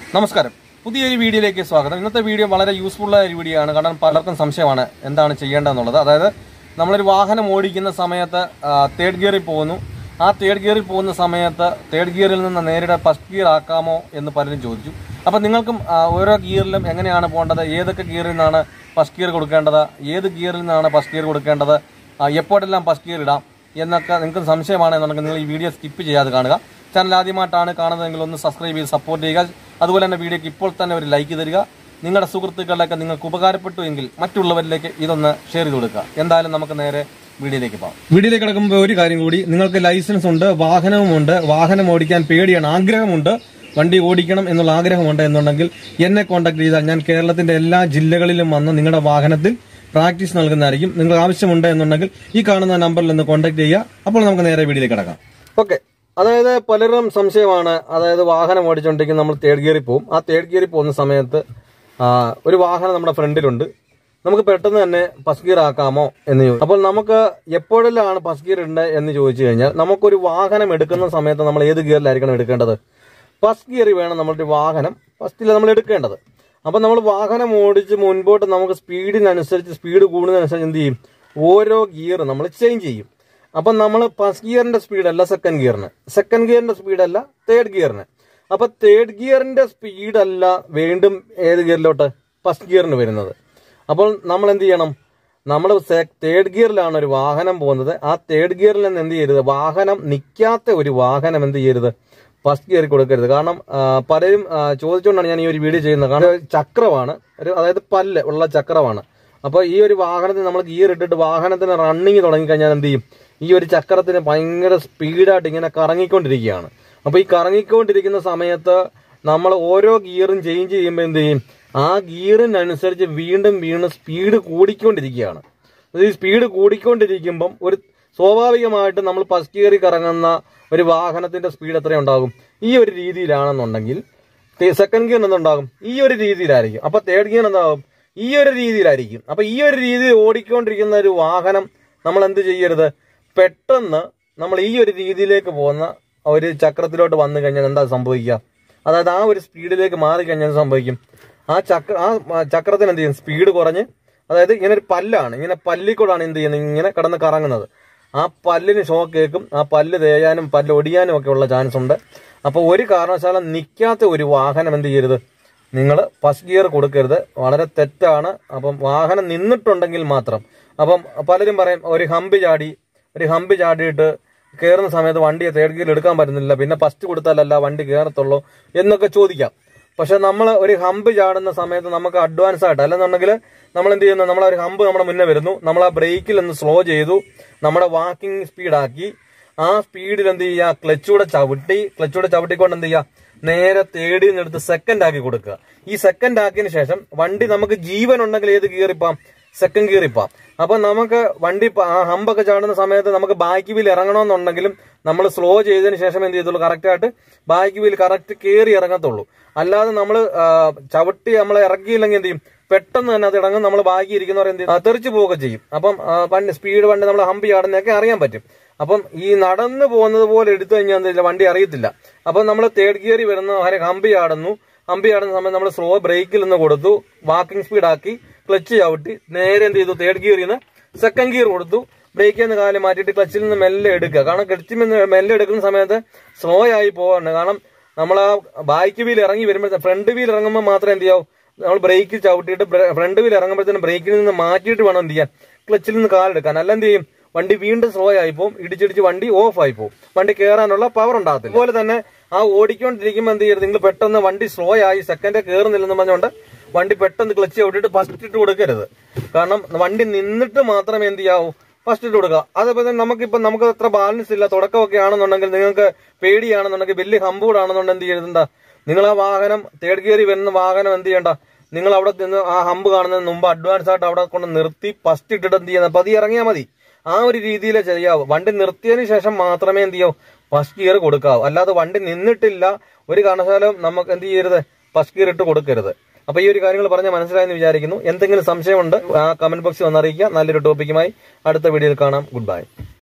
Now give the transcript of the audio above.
നമസ്കാരം പുതിയൊരു വീഡിയോയിലേക്ക് സ്വാഗതം ഇന്നത്തെ വീഡിയോ വളരെ യൂസ്ഫുൾ ആയ ഒരു വീഡിയോ ആണ് കാരണം പലർക്കും സംശയമാണ് എന്താണ് ചെയ്യേണ്ടതെന്നുള്ളത് അതായത് നമ്മളൊരു വാഹനം ഓടിക്കുന്ന സമയത്ത് തേർഡ് ഗിയറിൽ പോകുന്നു ആ തേർഡ് ഗിയറിൽ പോകുന്ന സമയത്ത് തേർഡ് ഗിയറിൽ നിന്ന് നേരിടെ ഫസ്റ്റ് ഗിയർ ആക്കാമോ എന്ന് പലരും ചോദിച്ചു അപ്പം നിങ്ങൾക്കും ആ, ഓരോ ഗിയറിലും എങ്ങനെയാണ് പോകേണ്ടത് ഏതൊക്കെ ഗിയറിൽ നിന്നാണ് ഫസ്റ്റ് ഗിയർ കൊടുക്കേണ്ടത് ഏത് ഗിയറിൽ നിന്നാണ് ഫസ്റ്റ് ഗിയർ കൊടുക്കേണ്ടത് ആ, എപ്പോഴെല്ലാം ഫസ്റ്റ് ഗിയർ ഇടാം എന്നൊക്കെ നിങ്ങൾക്ക് സംശയമാണെന്നുണ്ടെങ്കിൽ നിങ്ങൾ ഈ വീഡിയോ സ്കിപ്പ് ചെയ്യാതെ കാണുക ചാനൽ ആദ്യമായിട്ടാണ് കാണുന്നതെങ്കിൽ ഒന്ന് സബ്സ്ക്രൈബ് ചെയ്ത് സപ്പോർട്ട് ചെയ്യുക അതുപോലെ തന്നെ വീഡിയോക്ക് ഇപ്പോൾ തന്നെ ഒരു ലൈക്ക് തരിക നിങ്ങളുടെ സുഹൃത്തുക്കളിലൊക്കെ നിങ്ങൾക്ക് ഉപകാരപ്പെട്ടു എങ്കിൽ മറ്റുള്ളവരിലേക്ക് ഇതൊന്ന് ഷെയർ ചെയ്ത് കൊടുക്കുക എന്തായാലും നമുക്ക് നേരെ വീഡിയോയിലേക്ക് പോകാം വീഡിയോയിലേക്ക് കിടക്കുമ്പോൾ ഒരു കാര്യം കൂടി നിങ്ങൾക്ക് ലൈസൻസ് ഉണ്ട് വാഹനവുമുണ്ട് വാഹനം ഓടിക്കാൻ പേടിയാണ് ആഗ്രഹമുണ്ട് വണ്ടി ഓടിക്കണം എന്നുള്ള ആഗ്രഹമുണ്ട് എന്നുണ്ടെങ്കിൽ എന്നെ കോൺടാക്ട് ചെയ്താൽ ഞാൻ കേരളത്തിന്റെ എല്ലാ ജില്ലകളിലും വന്ന് നിങ്ങളുടെ വാഹനത്തിൽ പ്രാക്ടീസ് നൽകുന്നതായിരിക്കും നിങ്ങൾക്ക് ആവശ്യമുണ്ട് എന്നുണ്ടെങ്കിൽ ഈ കാണുന്ന നമ്പറിൽ ഒന്ന് കോൺടാക്ട് ചെയ്യുക അപ്പോൾ നമുക്ക് നേരെ വീഡിയോയിലേക്ക് കിടക്കാം ഓക്കെ അതായത് പലരും സംശയമാണ് അതായത് വാഹനം ഓടിച്ചുകൊണ്ടിരിക്കുന്ന നമ്മൾ തേർഡ് ഗിയറിൽ പോകും ആ തേർഡ് ഗിയറിൽ പോകുന്ന സമയത്ത് ആ, ഒരു വാഹനം നമ്മുടെ ഫ്രണ്ടിലുണ്ട് നമുക്ക് പെട്ടെന്ന് തന്നെ ഫസ്റ്റ് ഗിയർ ആക്കാമോ എന്ന് ചോദിച്ചു അപ്പോൾ നമുക്ക് എപ്പോഴെല്ലാം ഫസ്റ്റ് ഗിയർ ഉണ്ട് എന്ന് ചോദിച്ചു കഴിഞ്ഞാൽ നമുക്കൊരു വാഹനം എടുക്കുന്ന സമയത്ത് നമ്മൾ ഏത് ഗിയറിലായിരിക്കണം എടുക്കേണ്ടത് ഫസ്റ്റ് ഗിയറിൽ വേണം നമ്മുടെ വാഹനം ഫസ്റ്റിൽ നമ്മൾ എടുക്കേണ്ടത് അപ്പം നമ്മൾ വാഹനം ഓടിച്ച് മുൻപോട്ട് നമുക്ക് സ്പീഡിനനുസരിച്ച് സ്പീഡ് കൂടുന്നതനുസരിച്ച് എന്ത് ചെയ്യും ഓരോ ഗിയർ നമ്മൾ ചേഞ്ച് ചെയ്യും അപ്പം നമ്മൾ ഫസ്റ്റ് ഗിയറിന്റെ സ്പീഡല്ല സെക്കൻഡ് ഗിയറിന് സെക്കൻഡ് ഗിയറിന്റെ സ്പീഡല്ല തേർഡ് ഗിയറിന് അപ്പൊ തേർഡ് ഗിയറിന്റെ സ്പീഡല്ല വീണ്ടും ഏത് ഗിയറിലോട്ട് ഫസ്റ്റ് ഗിയറിന് വരുന്നത് അപ്പോൾ നമ്മൾ എന്ത് ചെയ്യണം നമ്മൾ തേർഡ് ഗിയറിലാണ് ഒരു വാഹനം പോകുന്നത് ആ തേർഡ് ഗിയറിൽ നിന്ന് എന്ത് ചെയ്യരുത് വാഹനം നിൽക്കാത്ത ഒരു വാഹനം എന്ത് ചെയ്യരുത് ഫസ്റ്റ് ഗിയറിൽ കൊടുക്കരുത് കാരണം ആ, പലരും ആ, ചോദിച്ചുകൊണ്ടാണ് ഞാൻ ഈ ഒരു വീഡിയോ ചെയ്യുന്നത് കാരണം ഒരു ചക്രമാണ് ഒരു അതായത് പല്ല് ഉള്ള ചക്രമാണ് അപ്പോൾ ഈ ഒരു വാഹനത്തിന് നമ്മൾ ഗിയർ ഇട്ടിട്ട് വാഹനത്തിന് റണ്ണിങ് തുടങ്ങിക്കഴിഞ്ഞാൽ എന്ത് ചെയ്യും ഈ ഒരു ചക്രത്തിന് ഭയങ്കര സ്പീഡായിട്ട് ഇങ്ങനെ കറങ്ങിക്കൊണ്ടിരിക്കുകയാണ് അപ്പോൾ ഈ കറങ്ങിക്കൊണ്ടിരിക്കുന്ന സമയത്ത് നമ്മൾ ഓരോ ഗിയറും ചേഞ്ച് ചെയ്യുമ്പോൾ എന്ത് ചെയ്യും ആ ഗിയറിനനുസരിച്ച് വീണ്ടും വീണ്ടും സ്പീഡ് കൂടിക്കൊണ്ടിരിക്കുകയാണ് അത് ഈ സ്പീഡ് കൂടിക്കൊണ്ടിരിക്കുമ്പം ഒരു സ്വാഭാവികമായിട്ട് നമ്മൾ ഫസ്റ്റ് ഗിയറിൽ കറങ്ങുന്ന ഒരു വാഹനത്തിന്റെ സ്പീഡ് എത്രയുണ്ടാകും ഈ ഒരു രീതിയിലാണെന്നുണ്ടെങ്കിൽ സെക്കൻഡ് ഗിയർ എന്തുണ്ടാകും ഈ ഒരു രീതിയിലായിരിക്കും അപ്പൊ തേർഡ് ഗിയർ എന്താകും ഈ ഒരു രീതിയിലായിരിക്കും അപ്പൊ ഈ ഒരു രീതിയിൽ ഓടിക്കൊണ്ടിരിക്കുന്ന ഒരു വാഹനം നമ്മൾ എന്ത് ചെയ്യരുത് പെട്ടെന്ന് നമ്മൾ ഈ ഒരു രീതിയിലേക്ക് പോകുന്ന ഒരു ചക്രത്തിലോട്ട് വന്നു കഴിഞ്ഞാൽ എന്താ സംഭവിക്കുക അതായത് ആ ഒരു സ്പീഡിലേക്ക് മാറി കഴിഞ്ഞാൽ എന്ത് സംഭവിക്കും ആ ചക്ര ആ ചക്രത്തിന് എന്ത് ചെയ്യും സ്പീഡ് കുറഞ്ഞ് അതായത് ഇങ്ങനെ ഒരു പല്ലാണ് ഇങ്ങനെ പല്ലിക്കൂടാണ് എന്ത് ചെയ്യുന്നത് ഇങ്ങനെ കിടന്ന് കറങ്ങുന്നത് ആ പല്ലിന് ഷോക്ക് കേൾക്കും ആ പല്ല് തേയാനും പല്ല് ഒടിയാനും ഒക്കെ ഉള്ള ചാൻസ് ഉണ്ട് അപ്പോൾ ഒരു കാരണവശാലും നിൽക്കാത്ത ഒരു വാഹനം എന്ത് ചെയ്യരുത് നിങ്ങൾ ഫസ്റ്റ് ഗിയർ കൊടുക്കരുത് വളരെ തെറ്റാണ് അപ്പം വാഹനം നിന്നിട്ടുണ്ടെങ്കിൽ മാത്രം അപ്പം പലരും പറയും ഒരു ഹമ്പ് ചാടി ഒരു ഹമ്പ് ചാടിയിട്ട് കയറുന്ന സമയത്ത് വണ്ടിയെ തേർഡ് ഗിയർ എടുക്കാൻ പറ്റുന്നില്ല പിന്നെ ഫസ്റ്റ് കൊടുത്താലല്ല വണ്ടി കയറത്തുള്ളൂ എന്നൊക്കെ ചോദിക്കാം പക്ഷെ നമ്മൾ ഒരു ഹമ്പ് ചാടുന്ന സമയത്ത് നമുക്ക് അഡ്വാൻസ് ആയിട്ട് അല്ലെന്നുണ്ടെങ്കിൽ നമ്മൾ എന്ത് ചെയ്യുന്നു നമ്മളെ ഒരു ഹമ്പ് നമ്മുടെ മുന്നേ വരുന്നു നമ്മൾ ആ ബ്രേക്കിൽ ഒന്ന് സ്ലോ ചെയ്തു നമ്മുടെ വാക്കിംഗ് സ്പീഡാക്കി ആ സ്പീഡിൽ എന്ത് ചെയ്യുക ക്ലച്ചൂടെ ചവിട്ടി ക്ലച്ചൂടെ ചവിട്ടിക്കൊണ്ട് എന്ത് ചെയ്യുക നേരെ തേടി എടുത്ത് സെക്കൻഡ് ആക്കി കൊടുക്കുക ഈ സെക്കൻഡ് ആക്കിയതിന് ശേഷം വണ്ടി നമുക്ക് ജീവൻ ഉണ്ടെങ്കിൽ ഏത് ഗിയറിപ്പാം സെക്കൻഡ് ഗിയറിപ്പാം അപ്പൊ നമുക്ക് വണ്ടി പ- ആ ഹമ്പൊക്കെ ചാടുന്ന സമയത്ത് നമുക്ക് ബാക്ക് വീൽ ഇറങ്ങണമെന്നുണ്ടെങ്കിലും നമ്മൾ സ്ലോ ചെയ്തതിന് ശേഷം എന്ത് ചെയ്തുള്ളൂ കറക്റ്റ് ആയിട്ട് ബാക്ക് വീൽ കറക്റ്റ് കയറി ഇറങ്ങത്തുള്ളൂ അല്ലാതെ നമ്മൾ ചവിട്ടി നമ്മളെ ഇറക്കിയില്ലെങ്കിൽ എന്ത് ചെയ്യും പെട്ടെന്ന് തന്നെ അത് ഇറങ്ങും നമ്മൾ ബാക്കി ഇരിക്കുന്നവർ എന്ത് ചെയ്യും ആ, തെറിച്ച് പോവുക ചെയ്യും അപ്പം ആ, വണ്ടി സ്പീഡ് വണ്ടി നമ്മൾ ഹമ്പ് ചാടുന്നതൊക്കെ അറിയാൻ പറ്റും അപ്പം ഈ നടന്നു പോകുന്നത് പോലെ എടുത്തു കഴിഞ്ഞാൽ എന്താ വെച്ചാൽ വണ്ടി അറിയത്തില്ല അപ്പം നമ്മൾ തേർഡ് ഗിയറിൽ വരുന്ന ആരെ ഹമ്പ് ചാടുന്നു ഹമ്പ് ചാടുന്ന സമയത്ത് നമ്മൾ സ്ലോ ബ്രേക്കിൽ നിന്ന് കൊടുത്തു വാക്കിംഗ് സ്പീഡ് ആക്കി ക്ലച്ച് ചവിട്ടി നേരെ എന്ത് ചെയ്തു തേർഡ് ഗിയറിൽ നിന്ന് സെക്കൻഡ് ഗിയർ കൊടുത്തു ബ്രേക്കിൽ നിന്ന് കാലം മാറ്റിയിട്ട് ക്ലച്ചിൽ നിന്ന് മെല്ലെ എടുക്കുക കാരണം ക്ലച്ചിൽ നിന്ന് മെല്ലെ എടുക്കുന്ന സമയത്ത് സ്ലോ ആയി പോവാണ് കാരണം നമ്മൾ ആ ബാക്ക് വീൽ ഇറങ്ങി വരുമ്പോഴത്തെ ഫ്രണ്ട് വീൽ ഇറങ്ങുമ്പോൾ മാത്രമേ എന്ത് ചെയ്യാവൂ നമ്മൾ ബ്രേക്കിൽ ചവിട്ടിയിട്ട് ഫ്രണ്ട് വീൽ ഇറങ്ങുമ്പോഴത്തേനും ബ്രേക്കിൽ നിന്ന് മാറ്റിയിട്ട് വേണം എന്ത് ചെയ്യാൻ ക്ലച്ചിൽ നിന്ന് കാലെടുക്കാൻ അല്ല എന്ത് ചെയ്യും വണ്ടി വീണ്ടും സ്ലോ ആയി പോകും ഇടിച്ചിടിച്ച് വണ്ടി ഓഫ് ആയി പോകും വണ്ടി കയറാനുള്ള പവർ ഉണ്ടാകത്തില്ല അതുപോലെ തന്നെ ആ ഓടിക്കൊണ്ടിരിക്കുമ്പോൾ എന്ത് ചെയ്യരുത് നിങ്ങൾ പെട്ടെന്ന് വണ്ടി സ്ലോ ആയി സെക്കൻഡ് കയറുന്നില്ലെന്ന് പറഞ്ഞുകൊണ്ട് വണ്ടി പെട്ടെന്ന് ക്ലച്ച് ചവിട്ടിയിട്ട് ഫസ്റ്റ് ഇട്ട് കൊടുക്കരുത് കാരണം വണ്ടി നിന്നിട്ട് മാത്രമേ എന്ത് ചെയ്യാവൂ ഫസ്റ്റ് ഇട്ട് കൊടുക്കുക അതേപോലെ തന്നെ നമുക്കിപ്പോ നമുക്ക് അത്ര ബാലൻസ് ഇല്ല തുടക്കമൊക്കെ ആണെന്നുണ്ടെങ്കിൽ നിങ്ങൾക്ക് പേടിയാണെന്നുണ്ടെങ്കിൽ വലിയ ഹമ്പൂടാണെന്നുണ്ടെങ്കിൽ എന്ത് ചെയ്യരുത് നിങ്ങൾ ആ വാഹനം തേർഡ് ഗിയറിൽ വരുന്ന വാഹനം എന്ത് ചെയ്യണ്ട നിങ്ങൾ അവിടെ നിന്ന് ആ ഹമ്പ് കാണുന്നതിന് മുമ്പ് അഡ്വാൻസ് ആയിട്ട് അവിടെ കൊണ്ട് നിർത്തി ഫസ്റ്റ് ഇട്ടിട്ട് എന്ത് ചെയ്യുന്നത് പതി ഇറങ്ങിയാൽ മതി ആ ഒരു രീതിയിലേ ചെയ്യാവൂ വണ്ടി നിർത്തിയതിന് ശേഷം മാത്രമേ എന്ത് ചെയ്യൂ ഫസ്റ്റ് ഗിയർ കൊടുക്കാവൂ അല്ലാതെ വണ്ടി നിന്നിട്ടില്ല ഒരു കാരണവശാലും നമുക്ക് എന്ത് ചെയ്യരുത് ഫസ്റ്റ് ഗിയർ ഇട്ട് കൊടുക്കരുത് അപ്പൊ ഈ ഒരു കാര്യങ്ങൾ പറഞ്ഞാൽ മനസ്സിലായെന്ന് വിചാരിക്കുന്നു എന്തെങ്കിലും സംശയമുണ്ട് ആ കമന്റ് ബോക്സിൽ വന്നറിയിക്കുക നല്ലൊരു ടോപ്പിക്കുമായി അടുത്ത വീഡിയോയിൽ കാണാം ഗുഡ് ബൈ